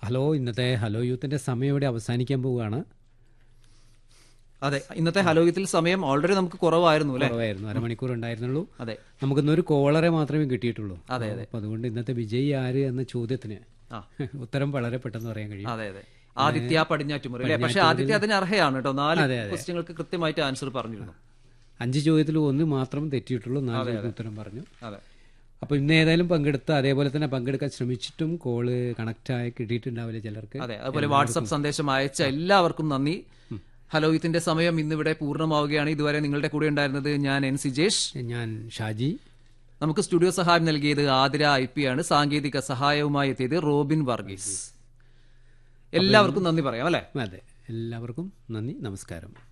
Hello ഇന്നത്തെ hello യൂത്തിന്റെ സമയം ഇവിടെ അവസാനിക്കാൻ പോവുകയാണ് അതെ ഇന്നത്തെ ഹലോയത്തിൽ സമയം ഓൾറെഡി നമുക്ക് കുറവായിരുന്നു അല്ലെ കുറവായിരുന്നു അരമണിക്കൂർ ഉണ്ടായിരുന്നുള്ളൂ അതെ നമുക്കിന്നൊരു കോളറെ മാത്രമേ കിട്ടിയിട്ടുള്ളൂ അതെ, അതെ. അപ്പൊ അതുകൊണ്ട് ഇന്നത്തെ വിജയി ആര് എന്ന ചോദ്യത്തിന് ആ. ഉത്തരം വളരെ പെട്ടെന്ന് പറയാൻ കഴിയും അതെ അതെ ആദിത്യ പടിഞ്ഞാറ്റുമുറി അല്ലെ പക്ഷെ ആദിത്യ അതിന് അർഹയാണ് കേട്ടോ നാല് ക്വസ്റ്റ്യങ്ങൾക്ക് കൃത്യമായിട്ട് ആൻസർ പറഞ്ഞിരുന്നു അഞ്ച് ചോദ്യത്തിൽ ഒന്ന് മാത്രം തെറ്റിയിട്ടുള്ളൂ നാല് ചോദ്യത്തിന് ഉത്തരം പറഞ്ഞു അതെ അപ്പൊ ഇന്ന് ഏതായാലും പങ്കെടുത്ത അതേപോലെ തന്നെ പങ്കെടുക്കാൻ ശ്രമിച്ചിട്ടും കോള് കണക്ട് ആയി കിട്ടിയിട്ടുണ്ടാവില്ല ചിലർക്ക് അതെ അതുപോലെ വാട്സപ്പ് സന്ദേശം അയച്ച എല്ലാവർക്കും നന്ദി ഹലോയത്തിന്റെ സമയം ഇന്നിവിടെ പൂർണ്ണമാവുകയാണ് ഇതുവരെ നിങ്ങളുടെ കൂടെ ഉണ്ടായിരുന്നത് ഞാൻ എൻ സിജേഷ് ഞാൻ ഷാജി നമുക്ക് സ്റ്റുഡിയോ സഹായം നൽകിയത് ആതിര ഐ പി ആണ് സാങ്കേതിക സഹായവുമായി എത്തിയത് റോബിൻ വർഗീസ് എല്ലാവർക്കും നന്ദി പറയാം അല്ലെ അതെ എല്ലാവർക്കും നന്ദി നമസ്കാരം